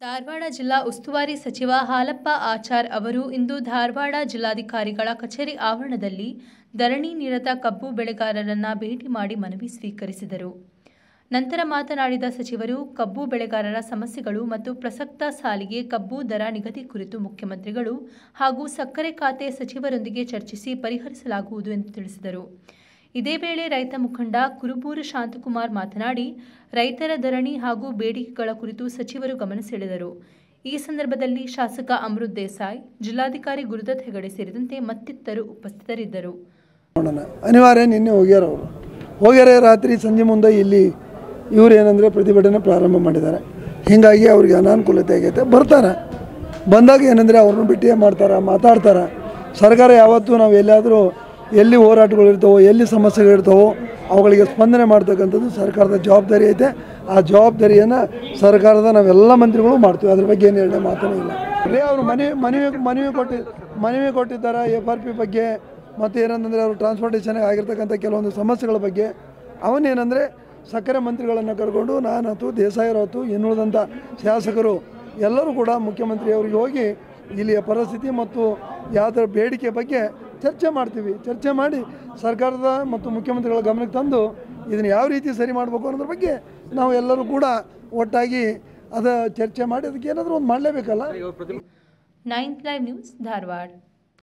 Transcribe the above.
ಧಾರವಾಡ ಜಿಲ್ಲಾ ಉಸ್ತುವಾರಿ ಸಚಿವ ಹಾಲಪ್ಪ ಆಚಾರ್ ಅವರು ಇಂದು ಧಾರವಾಡ ಜಿಲ್ಲಾಧಿಕಾರಿಗಳ ಕಚೇರಿ ಆವರಣದಲ್ಲಿ ಧರಣಿ ನಿರತ ಕಬ್ಬು ಬೆಳೆಗಾರರನ್ನ ಭೇಟಿ ಮಾಡಿ ಮನವಿ ಸ್ವೀಕರಿಸಿದರು ನಂತರ ಮಾತನಾಡಿದ ಸಚಿವರು ಕಬ್ಬು ಬೆಳೆಗಾರರ ಸಮಸ್ಯೆಗಳು ಮತ್ತು ಪ್ರಸಕ್ತ ಸಾಲಿಗೆ ಕಬ್ಬು ದರ ನಿಗದಿ ಕುರಿತು ಮುಖ್ಯಮಂತ್ರಿಗಳು ಹಾಗೂ ಸಕ್ಕರೆ ಖಾತೆ ಸಚಿವರೊಂದಿಗೆ ಚರ್ಚಿಸಿ ಪರಿಹರಿಸಲಾಗುವುದು ಎಂದು ತಿಳಿಸಿದರು ಇದೇ ವೇಳೆ ರೈತ ಮುಖಂಡ ಕುರುಬೂರು ಶಾಂತಕುಮಾರ್ ಮಾತನಾಡಿ ರೈತರ ಧರಣಿ ಹಾಗೂ ಬೇಡಿಕೆಗಳ ಕುರಿತು ಸಚಿವರು ಗಮನ ಸೆಳೆದರು ಈ ಸಂದರ್ಭದಲ್ಲಿ ಶಾಸಕ ಅಮೃತ್ ದೇಸಾಯಿ ಜಿಲ್ಲಾಧಿಕಾರಿ ಗುರುದತ್ ಹೆಗಡೆ ಸೇರಿದಂತೆ ಮತ್ತಿತರರು ಉಪಸ್ಥಿತರಿದ್ದರು ನೋಡೋಣ ಅನಿವಾರ್ಯ ನಿನ್ನೆ ಹೋಗ್ಯಾರ ಅವರು ಹೋಗ್ಯಾರ ರಾತ್ರಿ ಸಂಜೆ ಮುಂದೆ ಇಲ್ಲಿ ಇವ್ರು ಏನಂದರೆ ಪ್ರತಿಭಟನೆ ಪ್ರಾರಂಭ ಮಾಡಿದ್ದಾರೆ ಹೀಗಾಗಿ ಅವ್ರಿಗೆ ಅನಾನುಕೂಲತೆ ಆಗೈತೆ ಬರ್ತಾರೆ ಬಂದಾಗ ಏನಂದರೆ ಅವ್ರನ್ನ ಭೇಟಿ ಮಾಡ್ತಾರೆ ಮಾತಾಡ್ತಾರೆ ಸರ್ಕಾರ ಯಾವತ್ತೂ ನಾವು ಎಲ್ಲಾದರೂ ಎಲ್ಲಿ ಹೋರಾಟಗಳಿರ್ತಾವೋ ಎಲ್ಲಿ ಸಮಸ್ಯೆಗಳಿರ್ತಾವೋ ಅವುಗಳಿಗೆ ಸ್ಪಂದನೆ ಮಾಡ್ತಕ್ಕಂಥದ್ದು ಸರ್ಕಾರದ ಜವಾಬ್ದಾರಿ ಐತೆ ಆ ಜವಾಬ್ದಾರಿಯನ್ನು ಸರ್ಕಾರದ ನಾವೆಲ್ಲ ಮಂತ್ರಿಗಳು ಮಾಡ್ತೀವಿ ಅದ್ರ ಬಗ್ಗೆ ಏನು ಹೇಳದೆ ಮಾತನೇ ಇಲ್ಲ ಅದೇ ಅವರು ಮನವಿ ಮನವಿ ಮನವಿ ಕೊಟ್ಟಿ ಮನವಿ ಕೊಟ್ಟಿದ್ದಾರೆ ಎಫ್ ಆರ್ ಪಿ ಬಗ್ಗೆ ಮತ್ತು ಏನಂತಂದರೆ ಅವರು ಟ್ರಾನ್ಸ್ಪೋರ್ಟೇಷನ್ಗೆ ಆಗಿರ್ತಕ್ಕಂಥ ಕೆಲವೊಂದು ಸಮಸ್ಯೆಗಳ ಬಗ್ಗೆ ಅವನೇನೆಂದರೆ ಸಕ್ಕರೆ ಮಂತ್ರಿಗಳನ್ನು ಕರ್ಕೊಂಡು ನಾನಾತು ದೇಸಾಯರಾತು ಇನ್ನುಳಿದಂಥ ಶಾಸಕರು ಎಲ್ಲರೂ ಕೂಡ ಮುಖ್ಯಮಂತ್ರಿಯವರಿಗೆ ಹೋಗಿ ಇಲ್ಲಿಯ ಪರಿಸ್ಥಿತಿ ಮತ್ತು ಯಾವುದರ ಬೇಡಿಕೆ ಬಗ್ಗೆ ಚರ್ಚೆ ಮಾಡ್ತೀವಿ ಚರ್ಚೆ ಮಾಡಿ ಸರ್ಕಾರದ ಮತ್ತು ಮುಖ್ಯಮಂತ್ರಿಗಳ ಗಮನಕ್ಕೆ ತಂದು ಇದನ್ನು ಯಾವ ರೀತಿ ಸರಿ ಮಾಡಬೇಕು ಅನ್ನೋದ್ರ ಬಗ್ಗೆ ನಾವು ಎಲ್ಲರೂ ಕೂಡ ಒಟ್ಟಾಗಿ ಅದ ಚರ್ಚೆ ಮಾಡಿ ಅದಕ್ಕೆ ಏನಾದರೂ ಒಂದು ಮಾಡಲೇಬೇಕಲ್ಲ ನೈನ್ತ್ ಲೈವ್ ನ್ಯೂಸ್ ಧಾರವಾಡ